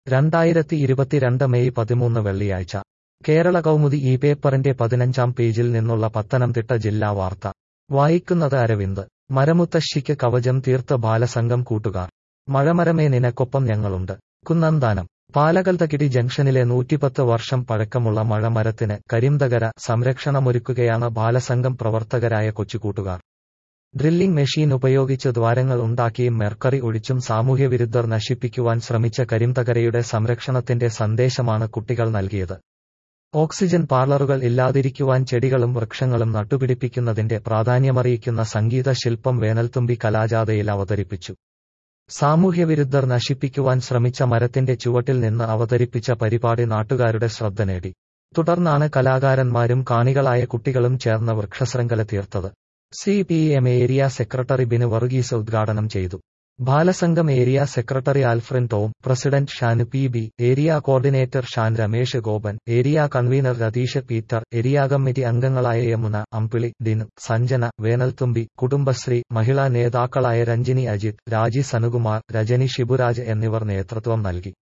രണ്ടായിരത്തി ഇരുപത്തിരണ്ട് മെയ് പതിമൂന്ന് വെള്ളിയാഴ്ച കേരള കൗമുദി ഈ പേപ്പറിന്റെ പതിനഞ്ചാം പേജിൽ നിന്നുള്ള പത്തനംതിട്ട ജില്ലാ വാർത്ത വായിക്കുന്നത് അരവിന്ദ് മരമുത്തശ്ശിക്ക് കവചം തീർത്ത് ബാലസംഘം കൂട്ടുകാർ മഴമരമേ നിനക്കൊപ്പം ഞങ്ങളുണ്ട് കുന്നന്താനം പാലകൽതകിടി ജംഗ്ഷനിലെ നൂറ്റിപ്പത്ത് വർഷം പഴക്കമുള്ള മഴമരത്തിന് കരിന്തകര സംരക്ഷണമൊരുക്കുകയാണ് ബാലസംഘം പ്രവർത്തകരായ കൊച്ചുകൂട്ടുകാർ ഡ്രില്ലിംഗ് മെഷീൻ ഉപയോഗിച്ച് ദ്വാരങ്ങൾ ഉണ്ടാക്കിയും മെർക്കറി ഒഴിച്ചും സാമൂഹ്യവിരുദ്ധർ നശിപ്പിക്കുവാൻ ശ്രമിച്ച കരിന്തകരയുടെ സംരക്ഷണത്തിന്റെ സന്ദേശമാണ് കുട്ടികൾ നൽകിയത് ഓക്സിജൻ പാർലറുകൾ ഇല്ലാതിരിക്കുവാൻ ചെടികളും വൃക്ഷങ്ങളും നട്ടുപിടിപ്പിക്കുന്നതിന്റെ പ്രാധാന്യമറിയിക്കുന്ന സംഗീത ശില്പം വേനൽത്തുമ്പി കലാജാഥയിൽ അവതരിപ്പിച്ചു സാമൂഹ്യവിരുദ്ധർ നശിപ്പിക്കുവാൻ ശ്രമിച്ച മരത്തിന്റെ ചുവട്ടിൽ നിന്ന് അവതരിപ്പിച്ച പരിപാടി നാട്ടുകാരുടെ ശ്രദ്ധ നേടി തുടർന്നാണ് കലാകാരന്മാരും കാണികളായ കുട്ടികളും ചേർന്ന് വൃക്ഷശൃംഖല തീർത്തത് C P M area secretary Binu Varghese ഉദ്ഘാടനം ചെയ്തു Balasangham area secretary Alfren Tom president Shanu P B area coordinator Shan Ramesh Gopan area convener Ratheesh Peter area committee അംഗങ്ങളായ യമുന അമ്പിളി ദിനു സഞ്ജന വേനൽത്തുമ്പി കുടുംബശ്രീ മഹിളാ നേതാക്കളായ രഞ്ജിനി അജിത് രാജി സനുകുമാർ രജനി ഷിബുരാജ് എന്നിവർ നേതൃത്വം നൽകി